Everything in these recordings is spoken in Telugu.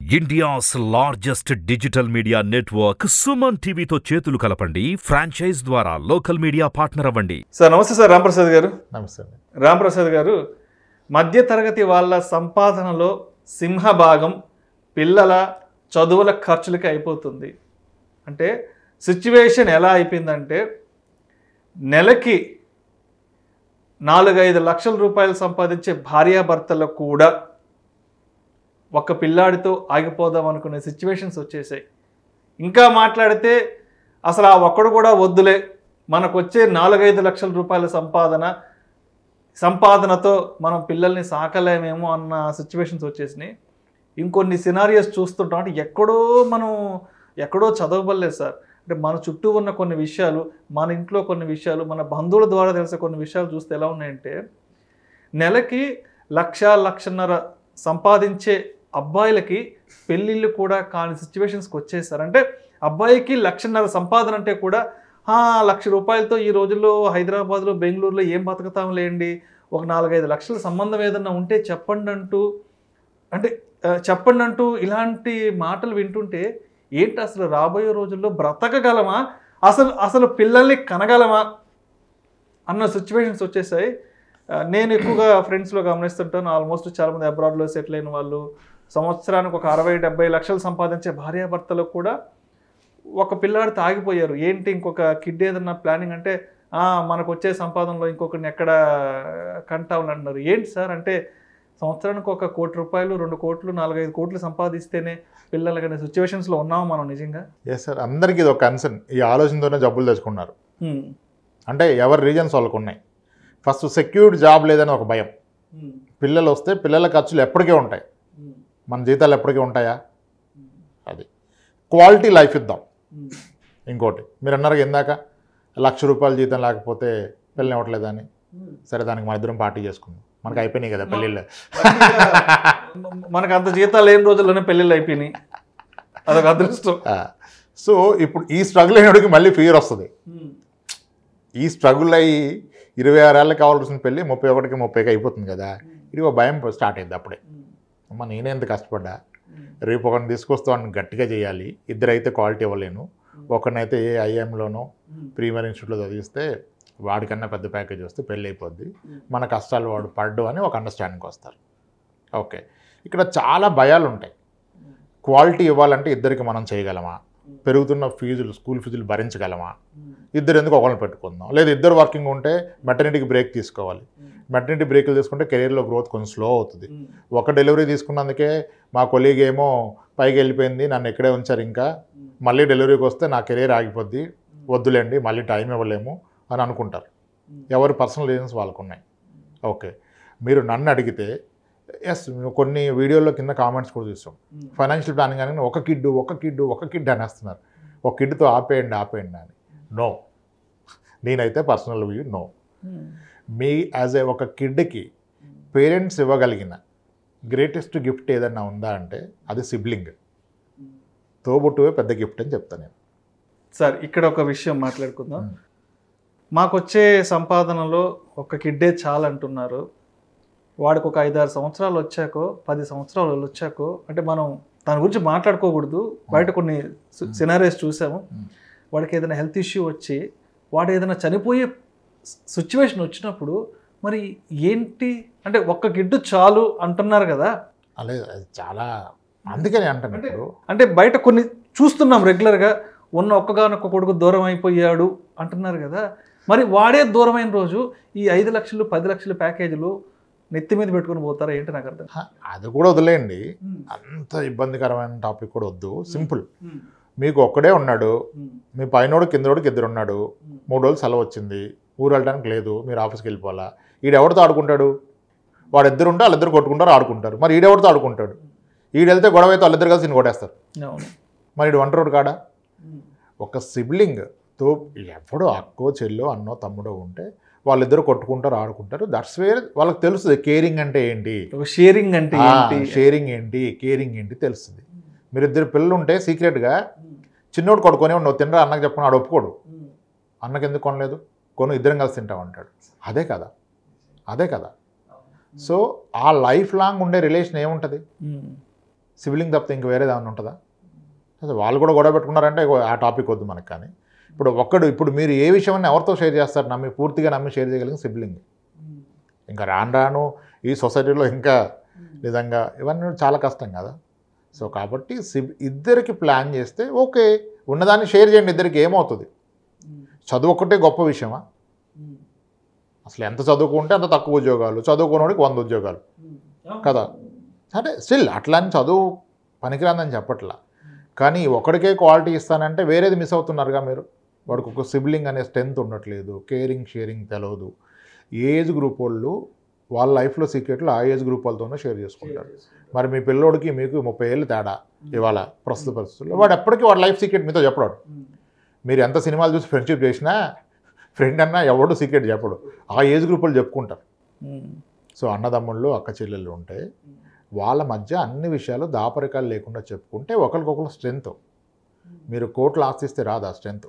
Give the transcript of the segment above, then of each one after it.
India's largest digital media network Suman టీవీతో చేతులు కలపండి ఫ్రాంచైజ్ ద్వారా లోకల్ మీడియా పార్ట్నర్ అవ్వండి సార్ నమస్తే సార్ రాంప్రసాద్ గారు నమస్తే అండి రాంప్రసాద్ గారు మధ్యతరగతి వాళ్ళ సంపాదనలో సింహభాగం పిల్లల చదువుల ఖర్చులకి అయిపోతుంది అంటే సిచ్యువేషన్ ఎలా అయిపోయిందంటే నెలకి నాలుగైదు లక్షల రూపాయలు సంపాదించే భార్యాభర్తలకు కూడా ఒక్క పిల్లాడితో ఆగిపోదాం అనుకునే సిచ్యువేషన్స్ వచ్చేసాయి ఇంకా మాట్లాడితే అసలు ఆ ఒక్కడు కూడా వద్దులే మనకు వచ్చే నాలుగైదు లక్షల రూపాయల సంపాదన సంపాదనతో మనం పిల్లల్ని సాకలేమేమో అన్న సిచ్యువేషన్స్ వచ్చేసినాయి ఇంకొన్ని సినారియోస్ చూస్తుంటాం అంటే ఎక్కడో మనం ఎక్కడో చదవబడలేదు సార్ అంటే మన చుట్టూ ఉన్న కొన్ని విషయాలు మన ఇంట్లో కొన్ని విషయాలు మన బంధువుల ద్వారా తెలిసే కొన్ని విషయాలు చూస్తే ఎలా ఉన్నాయంటే నెలకి లక్ష లక్షన్నర సంపాదించే అబ్బాయిలకి పెళ్ళిళ్ళు కూడా కాని సిచ్యువేషన్స్కి వచ్చేసారు అంటే అబ్బాయికి లక్షన్నర సంపాదన అంటే కూడా "ఆ, లక్ష రూపాయలతో ఈ రోజుల్లో హైదరాబాద్లో బెంగళూరులో ఏం బతుకుతాం లేండి ఒక నాలుగైదు లక్షల సంబంధం ఏదన్నా ఉంటే చెప్పండి అంటూ అంటే ఆ, చెప్పండి అంటూ ఇలాంటి మాటలు వింటుంటే ఏంటి అసలు రాబోయే రోజుల్లో బ్రతకగలమా అసలు అసలు పిల్లల్ని కనగలమా అన్న సిచ్యువేషన్స్ వచ్చేసాయి ఆ, నేను ఎక్కువగా ఫ్రెండ్స్లో గమనిస్తుంటాను ఆల్మోస్ట్ చాలామంది అబ్రాడ్లో సెటిల్ అయిన వాళ్ళు సంవత్సరానికి ఒక అరవై డెబ్బై లక్షలు సంపాదించే భార్యాభర్తలు కూడా ఒక పిల్లాడు తాగిపోయారు ఏంటి ఇంకొక కిడ్ ఏదన్నా ప్లానింగ్ అంటే "ఆ, మనకు వచ్చే సంపాదనలో ఇంకొకరిని ఎక్కడ కంటామని అంటున్నారు ఏంటి సార్ అంటే సంవత్సరానికి ఒక కోటి రూపాయలు రెండు కోట్లు నాలుగైదు కోట్లు సంపాదిస్తేనే పిల్లలు కానీ సిచ్యువేషన్స్లో ఉన్నాము మనం నిజంగా ఎస్ సార్ అందరికీ ఇది ఒక కన్సర్న్ ఈ ఆలోచనతోనే జబ్బులు తెచ్చుకున్నారు హ్మ్. అంటే ఎవరి రీజన్స్ వాళ్ళకు ఉన్నాయి ఫస్ట్ సెక్యూర్డ్ జాబ్ లేదని ఒక భయం హ్మ్. పిల్లలు వస్తే పిల్లల ఖర్చులు ఎప్పటికీ ఉంటాయి హ్మ్. మన జీతాలు ఎప్పటికీ ఉంటాయా అది క్వాలిటీ లైఫ్ ఇద్దాం హ్మ్. ఇంకోటి మీరు అన్నారు కదా ఇందాక లక్ష రూపాయల జీతం లేకపోతే పిల్లలు ఇవ్వట్లేదని హ్మ్. సరే దానికి మన ఇద్దరం పార్టీ చేసుకుందాం మనకి అయిపోయినాయి కదా పెళ్ళిళ్ళు మనకు అంత జీతాలు లేని రోజుల్లోనే పెళ్ళిళ్ళు అయిపోయినాయి అదొక అదృష్టం ఆ, సో ఇప్పుడు ఈ స్ట్రగుల్ అయినడికి మళ్ళీ ఫియర్ వస్తుంది ఈ స్ట్రగుల్ అయ్యి ఇరవై ఆరేళ్ళకి కావాల్సిన పెళ్ళి ముప్పై ఒకటికి ముప్పైకి అయిపోతుంది కదా ఇది ఒక భయం స్టార్ట్ అయింది అప్పుడే అమ్మ నేనే ఎంత కష్టపడ్డా రేపు ఒకరిని తీసుకొస్తే వాడిని గట్టిగా చేయాలి ఇద్దరైతే క్వాలిటీ ఇవ్వలేను ఒకరినైతే ఏ ఐఎంలోనో ప్రీమియర్ ఇన్స్టిట్యూట్లో చదివిస్తే వాడికన్నా పెద్ద ప్యాకేజ్ వస్తే పెళ్ళి అయిపోద్ది మన కష్టాలు వాడు పడ్డు అని ఒక అండర్స్టాండింగ్కి వస్తారు ఓకే ఇక్కడ చాలా భయాలు ఉంటాయి క్వాలిటీ ఇవ్వాలంటే ఇద్దరికి మనం చేయగలమా పెరుగుతున్న ఫీజులు స్కూల్ ఫీజులు భరించగలమా ఇద్దరు ఎందుకు ఒకరిని పెట్టుకుందాం లేదా ఇద్దరు వర్కింగ్ ఉంటే మెటర్నిటీకి బ్రేక్ తీసుకోవాలి మెటర్నిటీ బ్రేక్లు తీసుకుంటే కెరీర్లో గ్రోత్ కొంచెం స్లో అవుతుంది ఒక డెలివరీ తీసుకున్నందుకే మా కొలీగ్ ఏమో పైకి వెళ్ళిపోయింది నన్ను ఇక్కడే ఉంచారు ఇంకా మళ్ళీ డెలివరీకి వస్తే నా కెరీర్ ఆగిపోద్ది వద్దులేండి మళ్ళీ టైం ఇవ్వలేము అని అనుకుంటారు ఎవరి పర్సనల్ రీజన్స్ వాళ్ళకు ఉన్నాయి ఓకే మీరు నన్ను అడిగితే ఎస్ కొన్ని వీడియోల్లో కింద కామెంట్స్ కూడా చూస్తాం ఫైనాన్షియల్ ప్లానింగ్ అని ఒక కిడ్ ఒక కిడ్ ఒక కిడ్ అనేస్తున్నారు ఒక కిడ్తో ఆపేయండి ఆపేయండి అని నో నేనైతే పర్సనల్ వ్యూ నో మీ యాజ్ ఏ ఒక కిడ్కి పేరెంట్స్ ఇవ్వగలిగిన గ్రేటెస్ట్ గిఫ్ట్ ఏదన్నా ఉందా అంటే అది సిబ్లింగ్ తోబుట్టువే పెద్ద గిఫ్ట్ అని చెప్తాను నేను సార్ ఇక్కడ ఒక విషయం మాట్లాడుకుందాం మ్మ్. మాకొచ్చే సంపాదనలో ఒక కిడ్డే చాలు అంటున్నారు వాడికి ఒక ఐదారు సంవత్సరాలు వచ్చాకో పది సంవత్సరాలు వచ్చాకో అంటే మనం దాని గురించి మాట్లాడుకోకూడదు బయట కొన్ని సినారీస్ చూసాము మ్మ్. వాడికి ఏదైనా హెల్త్ ఇష్యూ వచ్చి వాడు ఏదైనా చనిపోయే సిచ్యువేషన్ వచ్చినప్పుడు మరి ఏంటి అంటే ఒక్క గిడ్డు చాలు అంటున్నారు కదా అలాగే అది చాలా అందుకని అంటాను అంటే- ఇప్పుడు అంటే బయట కొన్ని చూస్తున్నాం రెగ్యులర్గా ఉన్న ఒక్కగానొక్క కొడుకు దూరం అయిపోయాడు అంటున్నారు కదా మరి వాడే దూరమైన రోజు ఈ ఐదు లక్షలు పది లక్షల ప్యాకేజీలు నెత్తి మీద పెట్టుకుని పోతారా ఏంటి నాకు అర్థం హ, అది కూడా వదిలేయండి అంత ఇబ్బందికరమైన టాపిక్ కూడా వద్దు సింపుల్ మీకు ఒక్కడే ఉన్నాడు మీ పైనోడు కిందోడికి ఇద్దరు ఉన్నాడు మూడు రోజులు సెలవు వచ్చింది ఊరు వెళ్ళడానికి లేదు మీరు ఆఫీస్కి వెళ్ళిపోవాలా ఈడెవరితో ఆడుకుంటాడు వాడు ఇద్దరు ఉంటే వాళ్ళిద్దరు కొట్టుకుంటారు ఆడుకుంటారు మరి ఈడెవరితో ఆడుకుంటాడు ఈడు వెళ్తే గొడవ అయితే వాళ్ళిద్దరు కలిసి ఈయన కొట్టేస్తారు అవును మరి ఈడు ఒంటరోడు కాడా ఒక సిబ్లింగ్తో ఎవడో అక్కో చెల్లో అన్నో తమ్ముడో ఉంటే వాళ్ళిద్దరు కొట్టుకుంటారు ఆడుకుంటారు దట్స్ వేర్ వాళ్ళకి తెలుస్తుంది కేరింగ్ అంటే ఏంటి ఒక షేరింగ్ అంటే ఏంటి షేరింగ్ ఏంటి కేరింగ్ ఏంటి తెలుస్తుంది మీరు ఇద్దరు పిల్లలు ఉంటే సీక్రెట్గా చిన్నోడు కొడుకొని నువ్వు తినరా అన్నకి చెప్పుకుని ఆడు ఒప్పుకోడు అన్నకి ఎందుకు కొనలేదు కొను ఇద్దరం కలిసి తింటాం అంటాడు అదే కదా అదే కదా సో ఆ లైఫ్ లాంగ్ ఉండే రిలేషన్ ఏముంటుంది సిబ్లింగ్ తప్పితే ఇంక వేరేది ఏమైనా ఉంటుందా అసలు వాళ్ళు కూడా గొడవ పెట్టుకున్నారంటే ఇగో ఆ టాపిక్ వద్దు మనకు కానీ ఇప్పుడు ఒక్కడు ఇప్పుడు మీరు ఏ విషయాన్ని ఎవరితో షేర్ చేస్తారు నమ్మి పూర్తిగా నమ్మి షేర్ చేయగలిగిన సిబ్లింగ్ ఇంకా రాను రాను ఈ సొసైటీలో ఇంకా నిజంగా ఇవన్నీ చాలా కష్టం కదా సో కాబట్టి సిబ్ ఇద్దరికి ప్లాన్ చేస్తే ఓకే ఉన్నదాన్ని షేర్ చేయండి ఇద్దరికి ఏమవుతుంది చదువు ఒక్కటే గొప్ప విషయమా అసలు ఎంత చదువుకుంటే అంత తక్కువ ఉద్యోగాలు చదువుకున్నోడికి వంద ఉద్యోగాలు కదా అంటే స్టిల్ అట్లాని చదువు పనికిరాందని చెప్పట్లా కానీ ఒకడికే క్వాలిటీ ఇస్తానంటే వేరేది మిస్ అవుతున్నారుగా మీరు వాడికి ఒక సిబ్లింగ్ అనే స్ట్రెంత్ ఉండట్లేదు కేరింగ్ షేరింగ్ తెలియదు ఏజ్ గ్రూప్ వాళ్ళు వాళ్ళ లైఫ్లో సీక్రెట్లు ఆ ఏజ్ గ్రూప్ వాళ్ళతోనే షేర్ చేసుకుంటారు మరి మీ పిల్లోడికి మీకు ముప్పై ఏళ్ళు తేడా ఇవాళ ప్రస్తుత పరిస్థితుల్లో వాడు ఎప్పటికీ వాడు లైఫ్ సీక్రెట్ మీతో చెప్పడాడు మీరు ఎంత సినిమాలు చూసి ఫ్రెండ్షిప్ చేసినా ఫ్రెండ్ అన్నా ఎవడు సీక్రెట్ చెప్పడు ఆ ఏజ్ గ్రూప్ వాళ్ళు చెప్పుకుంటారు సో అన్నదమ్ముళ్ళు అక్క చెల్లెళ్ళు ఉంటే వాళ్ళ మధ్య అన్ని విషయాలు దాపరికాలు లేకుండా చెప్పుకుంటే ఒకరికొకరు స్ట్రెంత్ మీరు కోట్లు ఆశిస్తే రాదు ఆ స్ట్రెంత్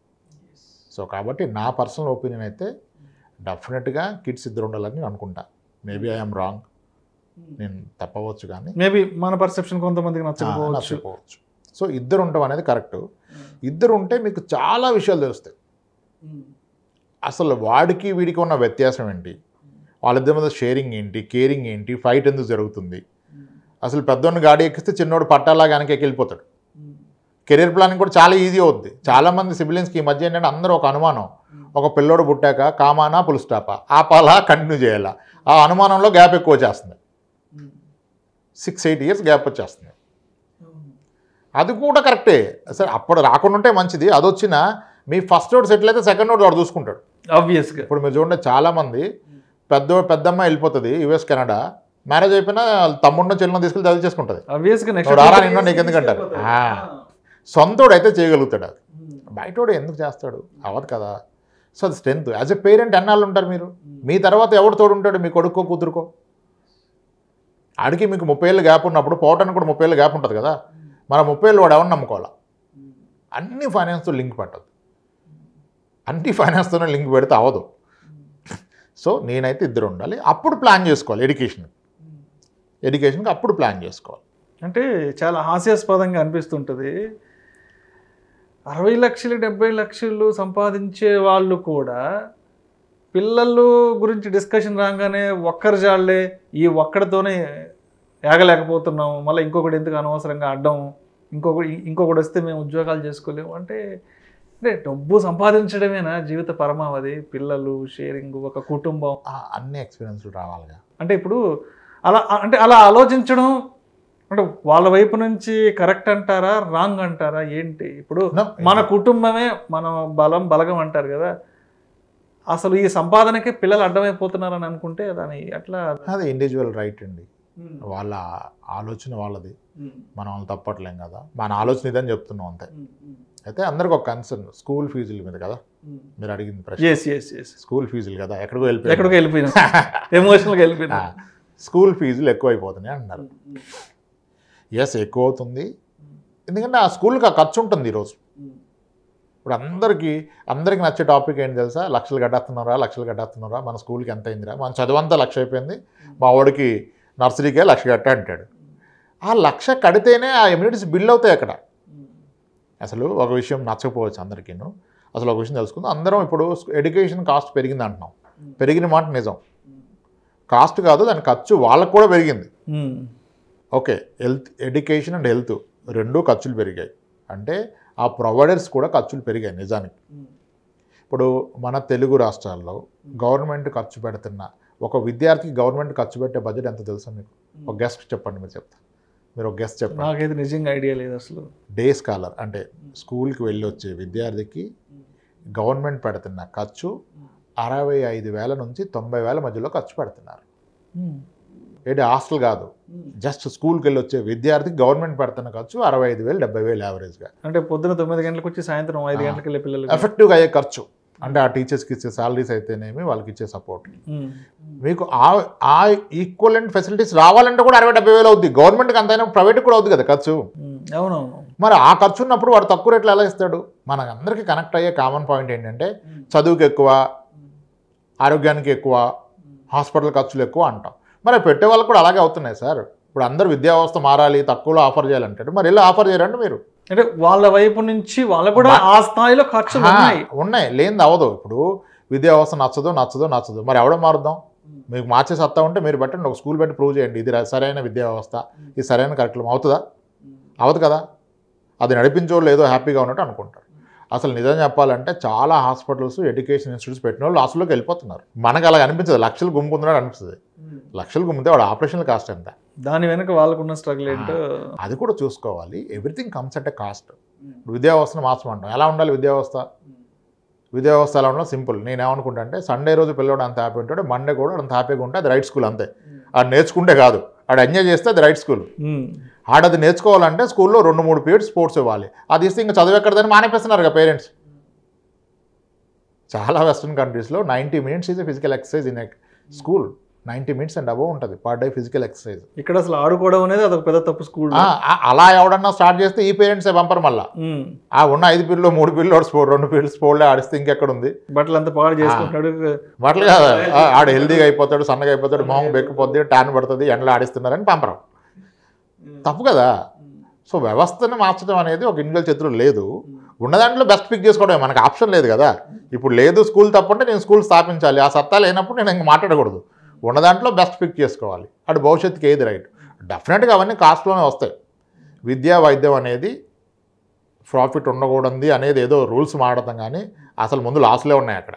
సో కాబట్టి నా పర్సనల్ ఒపీనియన్ అయితే డెఫినెట్గా కిడ్స్ ఇద్దరు ఉండాలని అనుకుంటా మేబీ ఐఎమ్ రాంగ్ నేను తప్పవచ్చు కానీ మేబీ మన పర్సెప్షన్ కొంతమందికి ఆ, నచ్చకపోవచ్చు నచ్చకపోవచ్చు సో ఇద్దరు ఉండడం అనేది కరెక్ట్ ఇద్దరు ఉంటే మీకు చాలా విషయాలు తెలుస్తాయి అసలు వాడికి వీడికి ఉన్న వ్యత్యాసం ఏంటి వాళ్ళిద్దరి మీద షేరింగ్ ఏంటి కేరింగ్ ఏంటి ఫైట్ ఎందుకు జరుగుతుంది అసలు పెద్దోడిని గాడి ఎక్కిస్తే చిన్నోడు పట్టాలాగా వెనక్కి వెళ్ళిపోతాడు కెరీర్ ప్లానింగ్ కూడా చాలా ఈజీ అవుద్ది చాలామంది సిబ్లింగ్స్కి ఈ మధ్య ఏంటంటే అందరూ ఒక అనుమానం ఒక పిల్లోడు పుట్టాక కామానా పుల్ స్టాపా ఆపాలా కంటిన్యూ చేయాలా ఆ అనుమానంలో గ్యాప్ ఎక్కువ వచ్చేస్తుంది సిక్స్ ఎయిట్ ఇయర్స్ గ్యాప్ వచ్చేస్తుంది అది కూడా కరెక్టే సరే అప్పుడు రాకుండా ఉంటే మంచిది అది వచ్చినా మీ ఫస్ట్ రోడ్ సెటిల్ అయితే సెకండ్ రోడ్ వాడు చూసుకుంటాడు ఆబ్వియస్గా ఇప్పుడు మీరు చూడండి చాలామంది పెద్ద పెద్దమ్మ వెళ్ళిపోతుంది యుఎస్ కెనడా మ్యారేజ్ అయిపోయినా తమ్ముడిని చెల్లిని తీసుకెళ్ళి చదివి చేసుకుంటుంది ఆబ్వియస్గా నెక్స్ట్ వాడు రారా నిన్ను నీకు ఎందుకంటారు ఆ. సొంతోడు అయితే చేయగలుగుతాడు అది బయటోడు ఎందుకు చేస్తాడు అవ్వదు కదా సో అది స్ట్రెంత్ యాజ్ ఎ పేరెంట్ ఎన్నాళ్ళు ఉంటారు మీరు మీ తర్వాత ఎవడు తోడు ఉంటాడు మీ కొడుకో కూతురుకో ఆడికి మీకు ముప్పై ఏళ్ళు గ్యాప్ ఉన్నప్పుడు పోవటానికి కూడా ముప్పై ఏళ్ళు గ్యాప్ ఉంటుంది కదా మన ముప్పై ఏళ్ళు వాడు ఎవరిని నమ్ముకోవాలా అన్ని ఫైనాన్స్తో లింక్ పెట్టదు అన్ని ఫైనాన్స్తోనే లింక్ పెడితే అవ్వదు సో నేనైతే ఇద్దరు ఉండాలి అప్పుడు ప్లాన్ చేసుకోవాలి ఎడ్యుకేషన్ ఎడ్యుకేషన్కి అప్పుడు ప్లాన్ చేసుకోవాలి అంటే చాలా హాస్యాస్పదంగా అనిపిస్తుంటుంది అరవై లక్షలు డెబ్బై లక్షలు సంపాదించే వాళ్ళు కూడా పిల్లలు గురించి డిస్కషన్ రాగానే ఒక్కరి జాళ్లే ఈ ఒక్కడితోనే ఏగలేకపోతున్నాం మళ్ళీ ఇంకొకటి ఎందుకు అనవసరంగా అడ్డం ఇంకొకటి ఇంకొకటి వస్తే మేము ఉద్యోగాలు చేసుకోలేము అంటే అంటే డబ్బు సంపాదించడమేనా జీవిత పరమావధి పిల్లలు షేరింగ్ ఒక కుటుంబం ఆ, అన్ని ఎక్స్పీరియన్స్లు రావాలిగా అంటే ఇప్పుడు అలా అంటే అలా ఆలోచించడం అంటే వాళ్ళ వైపు నుంచి కరెక్ట్ అంటారా రాంగ్ అంటారా ఏంటి ఇప్పుడు No, మన కుటుంబమే మన బలం బలగం అంటారు కదా అసలు ఈ సంపాదనకే పిల్లలు అడ్డమైపోతున్నారని అనుకుంటే దాని అట్లా అది ఇండివిజువల్ రైట్ అండి వాళ్ళ ఆలోచన వాళ్ళది మనం వాళ్ళు తప్పట్లేం కదా మన ఆలోచన ఇదని చెప్తున్నాం అంతే అయితే అందరికి ఒక కన్సర్న్ స్కూల్ ఫీజుల మీద కదా మీరు అడిగింది ప్రశ్న ఎస్ ఎస్ ఎస్ స్కూల్ ఫీజులు కదా ఎక్కడికో వెళ్ళిపోయి ఎక్కడికి వెళ్ళిపోయినా ఎమోషనల్గా వెళ్ళిపోయినా స్కూల్ ఫీజులు ఎక్కువ అయిపోతున్నాయి అంటున్నారు ఎస్ ఎక్కువ అవుతుంది ఎందుకంటే ఆ స్కూల్కి ఆ ఖర్చు ఉంటుంది ఈరోజు ఇప్పుడు అందరికీ అందరికీ నచ్చే టాపిక్ ఏంటి తెలుసా లక్షలు కట్టేస్తున్నారా లక్షలు కట్టేస్తున్నారా మన స్కూల్కి ఎంత అయిందిరా మన చదువంతా లక్ష అయిపోయింది మా వాడికి నర్సరీకే లక్ష కట్ట అంటాడు ఆ లక్ష కడితేనే ఆ ఎమ్యూనిటీస్ బిల్ అవుతాయి అక్కడ అసలు ఒక విషయం నచ్చకపోవచ్చు అందరికీను అసలు ఒక విషయం తెలుసుకుందాం అందరం ఇప్పుడు ఎడ్యుకేషన్ కాస్ట్ పెరిగింది అంటున్నాం పెరిగిన మాట నిజం కాస్ట్ కాదు దాని ఖర్చు వాళ్ళకు కూడా పెరిగింది okay health education and health రెండూ ఖర్చులు పెరిగాయి అంటే ఆ ప్రొవైడర్స్ కూడా ఖర్చులు పెరిగాయి నిజానికి ఇప్పుడు మన తెలుగు రాష్ట్రాల్లో గవర్నమెంట్ ఖర్చు పెడుతున్న ఒక విద్యార్థికి గవర్నమెంట్ ఖర్చు పెట్టే బడ్జెట్ ఎంత తెలుసా మీకు ఒక గెస్ట్ చెప్పండి మీరు చెప్తా మీరు ఒక గెస్ట్ చెప్పండి నాకైతే నిజంగా ఐడియా లేదు అసలు డే స్కాలర్ అంటే స్కూల్కి వెళ్ళి వచ్చే విద్యార్థికి గవర్నమెంట్ పెడుతున్న ఖర్చు అరవై ఐదు వేల నుంచి తొంభై వేల మధ్యలో ఖర్చు పెడుతున్నారు ఏంటి హాస్టల్ కాదు జస్ట్ స్కూల్కి వెళ్ళి వచ్చే విద్యార్థికి గవర్నమెంట్ పెడుతున్న ఖర్చు అరవై ఐదు వేలు డెబ్బై వేలు యావరేజ్గా అంటే పొద్దున తొమ్మిది గంటలకు వచ్చి సాయంత్రం ఐదు గంటలకు వెళ్ళే పిల్లలు ఎఫెక్టివ్గా అయ్యే ఖర్చు అంటే ఆ టీచర్స్కి ఇచ్చే సాలరీస్ అయితేనేమి వాళ్ళకి ఇచ్చే సపోర్ట్ మీకు ఆ ఆ ఈక్వలెంట్ ఫెసిలిటీస్ రావాలంటే కూడా అరవై డెబ్బై వేలు అవుద్ది గవర్నమెంట్కి అంతైనా ప్రైవేట్కి కూడా అవుద్ది కదా ఖర్చు అవునవును మరి ఆ ఖర్చు ఉన్నప్పుడు వాడు తక్కువ రేట్లు ఎలా ఇస్తాడు మనకు అందరికీ కనెక్ట్ అయ్యే కామన్ పాయింట్ ఏంటంటే చదువుకి ఎక్కువ ఆరోగ్యానికి ఎక్కువ హాస్పిటల్ ఖర్చులు ఎక్కువ అంటాం మరి పెట్టే వాళ్ళకి కూడా అలాగే అవుతున్నాయి సార్ ఇప్పుడు అందరూ విద్యా వ్యవస్థ మారాలి తక్కువలో ఆఫర్ చేయాలంటే మరి వెళ్ళి ఆఫర్ చేయాలంటే మీరు అంటే వాళ్ళ వైపు నుంచి వాళ్ళకు కూడా ఆ స్థాయిలో ఖర్చులు ఆ, ఉన్నాయి ఉన్నాయి లేనిది అవ్వదు ఇప్పుడు విద్యా వ్యవస్థ నచ్చదు నచ్చదు నచ్చదు మరి ఎవడో మారుద్దాం మీకు మార్చే సత్తా ఉంటే మీరు పెట్టండి ఒక స్కూల్ పెట్టి ప్రూవ్ చేయండి ఇది సరైన విద్యా వ్యవస్థ ఇది సరైన కరికులం అవుతుందా అవదు కదా అది నడిపించోళ్ళు ఏదో హ్యాపీగా ఉన్నట్టు అనుకుంటారు అసలు నిజం చెప్పాలంటే చాలా హాస్పిటల్స్ ఎడ్యుకేషన్ ఇన్స్టిట్యూట్స్ పెట్టిన వాళ్ళు లాస్ట్లోకి వెళ్ళిపోతున్నారు మనకు అలా అనిపించదు లక్షలు గుమ్ముకుంటున్నాడు అనిపిస్తుంది లక్షలు గుమ్మితే వాడు ఆపరేషన్ కాస్ట్ ఎంత దాని వెనుక వాళ్ళకున్న స్ట్రగుల్ ఏంటో అది కూడా చూసుకోవాలి everything comes at a cost విద్యా వ్యవస్థను మార్చమంటాం ఎలా ఉండాలి విద్యా వ్యవస్థ విద్యా వ్యవస్థ ఎలా ఉండాలి సింపుల్ నేను ఏమనుకుంటా అంటే సండే రోజు పిల్లవాడు అంత హ్యాపీ ఉంటాడు మండే కూడా అంత హ్యాపీగా ఉంటే అది రైట్ స్కూల్ అంతే ఆడు నేర్చుకుంటే కాదు ఆడు ఎంజాయ్ చేస్తే అది రైట్ స్కూల్ ఉమ్. ఆడది నేర్చుకోవాలంటే స్కూల్లో రెండు మూడు పీరియడ్ స్పోర్ట్స్ ఇవ్వాలి అది ఇస్తే ఇంకా చదువు ఎక్కడదని మానేపిస్తున్నారు కదా పేరెంట్స్ చాలా వెస్ట్రన్ కంట్రీస్లో ninety minutes is physical exercise in school ninety minutes and above ఉంటుంది పర్ డే ఫిజికల్ ఎక్సర్సైజ్ ఇక్కడ అసలు ఆడుకోవడం అనేది అదొక పెద్ద తప్పు స్కూల్ అలా ఎవడన్నా స్టార్ట్ చేస్తే ఈ పేరెంట్సే పంపరు మళ్ళా ఆ ఉన్న ఐదు పీరియడ్లో మూడు పీరియడ్లో స్పోర్ట్ రెండు పీరియడ్ స్పోర్ట్లే ఆడిస్తే ఇంకెక్కడ ఉంది బట్టలు అంతా పాడు చేసుకుంటున్నాడు వాటిలో కాదు ఆ, ఆడు హెల్దీగా అయిపోతాడు సన్నగా అయిపోతాడు మొహం బెక్కిపోద్ది ట్యాన్ పడుతుంది ఎండలో ఆడిస్తున్నారని పంపరం తప్పు కదా సో వ్యవస్థను మార్చడం అనేది ఒక ఇండివిజువల్ చేతిలో లేదు ఉన్న దాంట్లో బెస్ట్ పిక్ చేసుకోవడమే మనకు ఆప్షన్ లేదు కదా ఇప్పుడు లేదు స్కూల్ తప్పంటే నేను స్కూల్ స్థాపించాలి ఆ సత్తా లేనప్పుడు నేను ఇంక మాట్లాడకూడదు ఉన్న దాంట్లో బెస్ట్ పిక్ చేసుకోవాలి అటు భవిష్యత్తుకి ఏది రైట్ డెఫినెట్గా అవన్నీ కాస్ట్లోనే వస్తాయి విద్యా వైద్యం అనేది ప్రాఫిట్ ఉండకూడదు అనేది ఏదో రూల్స్ మాడతాం కానీ అసలు ముందు లాస్లే ఉన్నాయి అక్కడ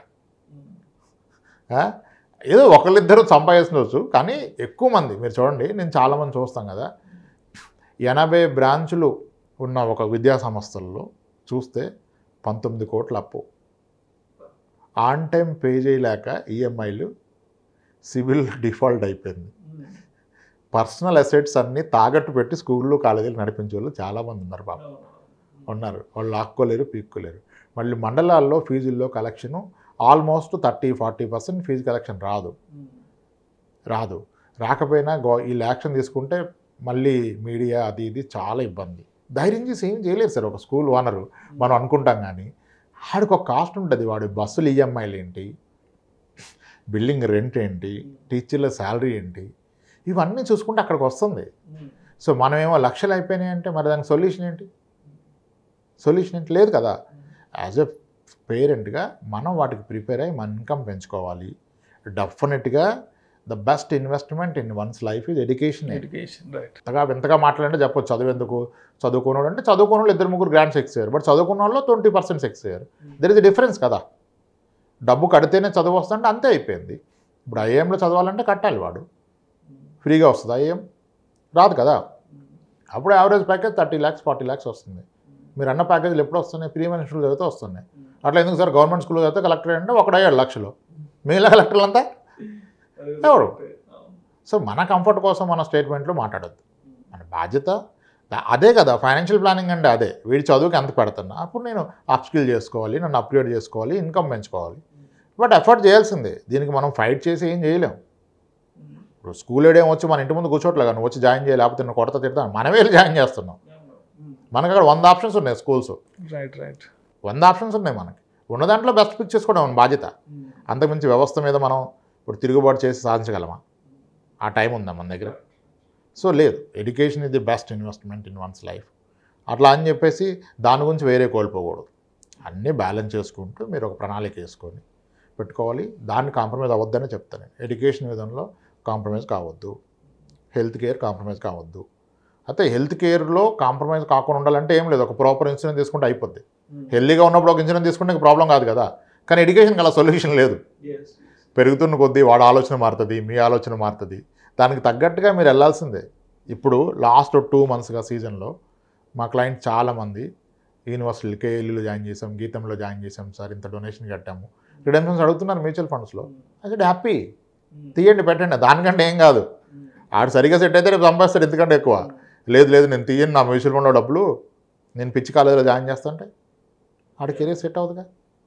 ఆ? ఏదో ఒకళ్ళిద్దరు సంపాదించవచ్చు కానీ ఎక్కువ మంది మీరు చూడండి నేను చాలామంది చూస్తాం కదా ఎనభై బ్రాంచులు ఉన్న ఒక విద్యా సంస్థల్లో చూస్తే పంతొమ్మిది కోట్ల అప్పు ఆన్ టైం పే చేయలేక ఈఎంఐలు సివిల్ డిఫాల్ట్ అయిపోయింది పర్సనల్ అసెట్స్ అన్నీ తాకట్టు పెట్టి స్కూళ్ళు కాలేజీలు నడిపించే వాళ్ళు చాలామంది ఉన్నారు బాబు ఉన్నారు వాళ్ళు లాక్కోలేరు పీక్కోలేరు మళ్ళీ మండలాల్లో ఫీజుల్లో collection almost thirty forty percent fee collection రాదు రాదు రాకపోయినా గో వీళ్ళు యాక్షన్ తీసుకుంటే మళ్ళీ మీడియా అది ఇది చాలా ఇబ్బంది ధైర్యం చేసి ఏం చేయలేరు సార్ ఒక స్కూల్ ఓనరు మనం అనుకుంటాం కానీ ఆడికి ఒక కాస్ట్ ఉంటుంది వాడి బస్సులు ఈఎంఐలు ఏంటి బిల్డింగ్ రెంట్ ఏంటి టీచర్ల శాలరీ ఏంటి ఇవన్నీ చూసుకుంటే అక్కడికి వస్తుంది సో మనమేమో లక్షలు అయిపోయినాయి అంటే మరి దానికి సొల్యూషన్ ఏంటి సొల్యూషన్ ఏంటి లేదు కదా యాజ్ ఎ పేరెంట్గా మనం వాటికి ప్రిపేర్ అయ్యి మన ఇన్కమ్ పెంచుకోవాలి డెఫినెట్గా the best investment in one's life is education education right ఎంతగా ఎంతగా మాట్లాడంటే చెప్పొచ్చు చదువు ఎందుకు చదువుకున్నాడు అంటే చదువుకున్న వాళ్ళు ఇద్దరు ముగ్గురు గ్రాండ్ సెక్స్ అయ్యారు బట్ చదువుకున్న వాళ్ళు ట్వంటీ పర్సెంట్ సెక్స్ అయ్యారు దర్ ఇస్ డిఫరెన్స్ కదా డబ్బు కడితేనే చదువు వస్తుంటే అంతే అయిపోయింది ఇప్పుడు ఐఏఎంలో చదవాలంటే కట్టాలి వాడు ఫ్రీగా వస్తుంది ఐఏఎం రాదు కదా అప్పుడు average package thirty lakhs forty lakhs వస్తుంది మీరు అన్న ప్యాకేజీలు ఎప్పుడు వస్తున్నాయి ప్రీమియం స్కూల్ చదివితే వస్తున్నాయి అట్లా ఎందుకు సార్ గవర్నమెంట్ స్కూల్ చదివితే కలెక్టర్ అంటే ఒకటి ఏడు లక్షలు మిగిలిన కలెక్టర్లు అంతా ఎవరు? సో మన కంఫర్ట్ కోసం మన స్టేట్మెంట్లో మాట్లాడద్దు మన బాధ్యత దా- అదే కదా ఫైనాన్షియల్ ప్లానింగ్ అంటే అదే వీడి చదువుకి ఎంత పెడుతున్నా అప్పుడు నేను అప్స్కిల్ చేసుకోవాలి నన్ను అప్గ్రేడ్ చేసుకోవాలి ఇన్కమ్ పెంచుకోవాలి బట్ ఎఫర్ట్ చేయాల్సిందే దీనికి మనం ఫైట్ చేసి ఏం చేయలేం ఇప్పుడు స్కూల్ ఏడేం వచ్చి మన ఇంటి ముందు కూర్చోట్లేదు నువ్వు వచ్చి జాయిన్ చేయాలి లేకపోతే నువ్వు కొడత తిడతాను మనమే వెళ్ళి జాయిన్ చేస్తున్నాం మనకు అక్కడ వంద ఆప్షన్స్ ఉన్నాయి స్కూల్స్ రైట్ రైట్ వంద ఆప్షన్స్ ఉన్నాయి మనకి ఉన్న దాంట్లో బెస్ట్ పిక్ చేసుకోవడం మన బాధ్యత అంతకుమించి వ్యవస్థ మీద మనం ఇప్పుడు తిరుగుబాటు చేసి సాధించగలమా ఆ టైం ఉందా మన దగ్గర సో లేదు ఎడ్యుకేషన్ ఇది best investment in one's life అట్లా అని చెప్పేసి దాని గురించి వేరే కోల్పోకూడదు అన్నీ బ్యాలెన్స్ చేసుకుంటూ మీరు ఒక ప్రణాళిక వేసుకొని పెట్టుకోవాలి దాన్ని కాంప్రమైజ్ అవ్వద్దని చెప్తాను ఎడ్యుకేషన్ విధంలో కాంప్రమైజ్ కావద్దు హెల్త్ కేర్ కాంప్రమైజ్ కావద్దు అయితే హెల్త్ కేర్లో కాంప్రమైజ్ కాకుండా ఉండాలంటే ఏం లేదు ఒక ప్రాపర్ ఇన్సూరెన్స్ తీసుకుంటే అయిపోద్ది హెల్తీగా ఉన్నప్పుడు ఒక ఇన్సూరెన్స్ తీసుకుంటే ప్రాబ్లం కాదు కదా కానీ ఎడ్యుకేషన్కి అలా సొల్యూషన్ లేదు పెరుగుతున్న కొద్దీ వాడు ఆలోచన మారుతుంది మీ ఆలోచన మారుతుంది దానికి తగ్గట్టుగా మీరు వెళ్ళాల్సిందే ఇప్పుడు లాస్ట్ టూ మంత్స్గా సీజన్లో మా క్లయింట్ చాలామంది యూనివర్సిటీలు కేఎల్యూలో జాయిన్ చేసాం గీతంలో జాయిన్ చేసాం సార్ ఇంత డొనేషన్ కట్టాము రిడెంప్షన్స్ అడుగుతున్నారు మ్యూచువల్ ఫండ్స్లో అసలు హ్యాపీ తీయండి పెట్టండి దానికంటే ఏం కాదు ఆడు సరిగా సెట్ అయితే రేపు సంపాదిస్తాడు ఎందుకంటే ఎక్కువ లేదు లేదు నేను తీయను నా మ్యూచువల్ ఫండ్లో డబ్బులు నేను పిచ్చి కాలేజీలో జాయిన్ చేస్తుంటే ఆడ కెరీర్ సెట్ అవుతుందిగా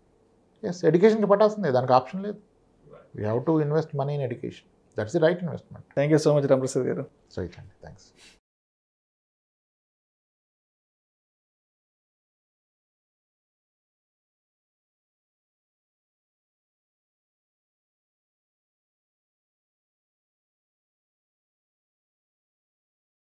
ఎస్ ఎడ్యుకేషన్కి పట్టాల్సిందే దానికి ఆప్షన్ లేదు we have to invest money in education that's the right investment thank you so much Ramprasad garu right అండి థ్యాంక్స్